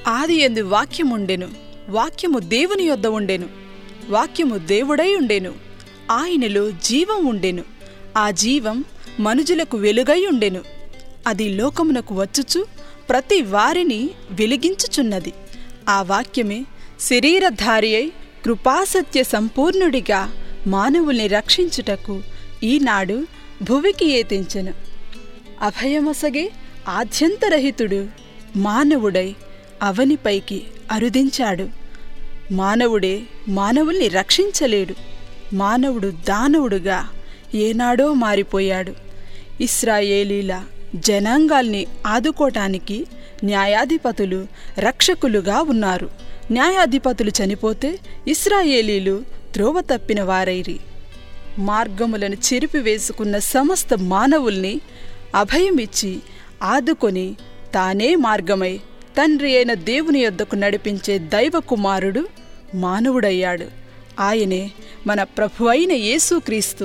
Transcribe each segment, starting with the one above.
ఆది ఎందు వాక్యముండెను వాక్యము దేవుని యొద్ద ఉండెను వాక్యము దేవుడై ఉండెను ఆయనలో జీవం ఉండెను ఆ జీవం మనుజులకు వెలుగై ఉండెను అది లోకమునకు వచ్చుచు ప్రతి వారిని వెలిగించుచున్నది ఆ వాక్యమే శరీరధారి అయి కృపాసత్య సంపూర్ణుడిగా మానవుల్ని రక్షించుటకు ఈనాడు భువికి ఏతించెను అభయమొసగే ఆద్యంతరహితుడు మానవుడై అవనిపైకి అరుదించాడు మానవుడే మానవుల్ని రక్షించలేడు మానవుడు దానవుడుగా ఏనాడో మారిపోయాడు ఇస్రాయేలీల జనాంగాల్ని ఆదుకోటానికి న్యాయాధిపతులు రక్షకులుగా ఉన్నారు న్యాయాధిపతులు చనిపోతే ఇస్రాయేలీలు త్రోవ తప్పిన వారైరి మార్గములను చెరిపివేసుకున్న సమస్త మానవుల్ని అభయమిచ్చి ఆదుకొని తానే మార్గమై తండ్రి అయిన దేవుని యొద్దకు నడిపించే దైవ కుమారుడు మానవుడయ్యాడు ఆయనే మన ప్రభు అయిన యేసుక్రీస్తు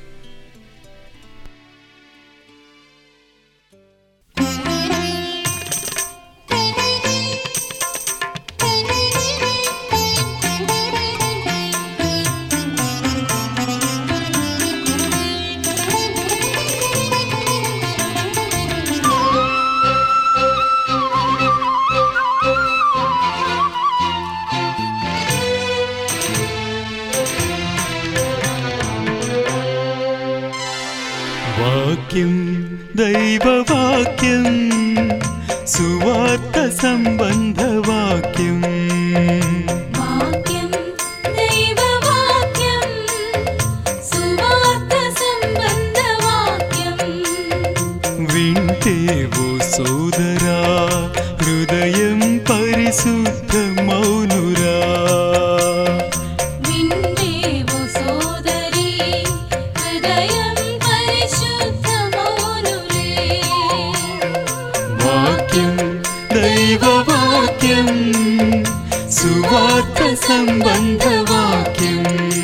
వాక్యం దైవవాక్యం సువార్త సంబంధ వాక్యం వాక్యం దైవవాక్యం సువార్త సంబంధ వాక్యం వింటేవో సోదరా హృదయం పరిశుద్ధమౌనురా వింటేవో సోదరి హృదయం పరిశుద్ధమౌనులే వాక్యం దైవవాక్యం సువార్త సంబంధ వాక్యం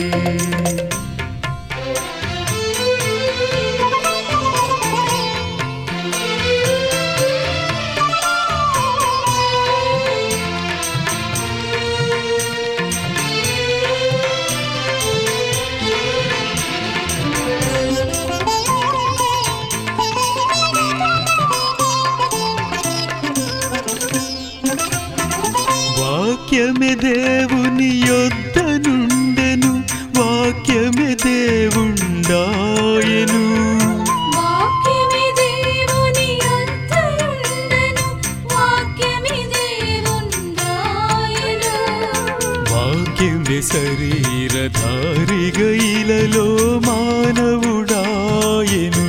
వాక్యమే దేవుని యొద్ద నుండెను వాక్యమే దేవుండాయను వాక్యమే దేవుని అంతరుండెను వాక్యమే దేవుండాయను వాక్యమే శరీరధారిగ ఇలలో మానవుడాయను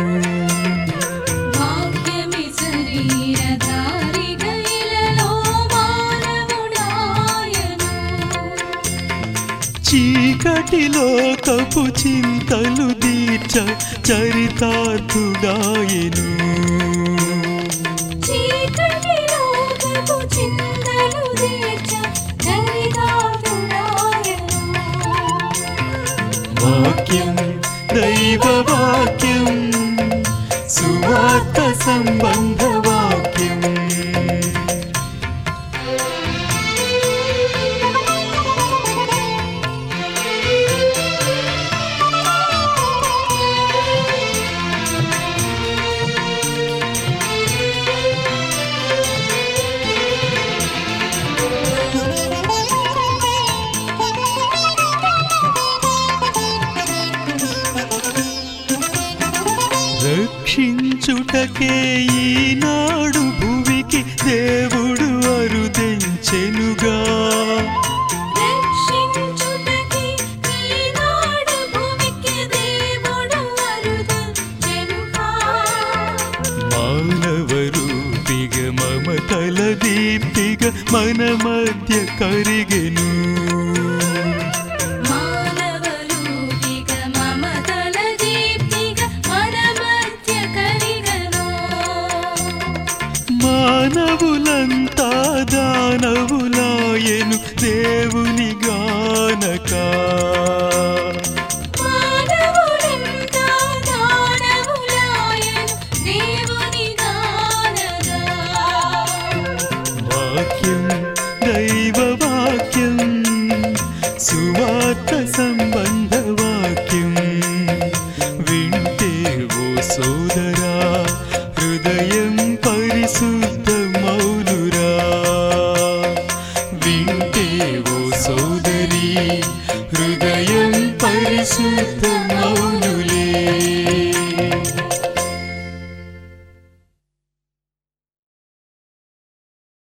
వాక్యమి శరీరధారిగా ఇలలో మానవుడాయను చీకటిలో కపు చింతలు దీర్చ చరితార్థుడాయను చీకటిలో కపు చింతలు తీర్చ దరిదాపుడాయను వాక్యం దైవవాక్యం సువార్త సంబంధ వాక్యం రక్షించుటకే ఈనాడు భువికి దేవుడు అరుదెంచెనుగా రక్షించుటకి ఈనాడు భూమికి దేవుడు అరుదెంచెనుగా. మానవ రూపిగ మమతల దీప్తిగ మన మధ్య కరిగెను మానవరూపిగా మమతల దీప్తిగా మన మధ్య కరిగెను. మానవులంతా దానవులాయను దేవుని గానక మానవులంతా దానవులాయను దేవుని గానగా. వాక్యం సోదరా హృదయం పరిశుద్ధ మౌనురా వింటే ఓ సోదరి హృదయం పరిశుద్ధ మౌనురా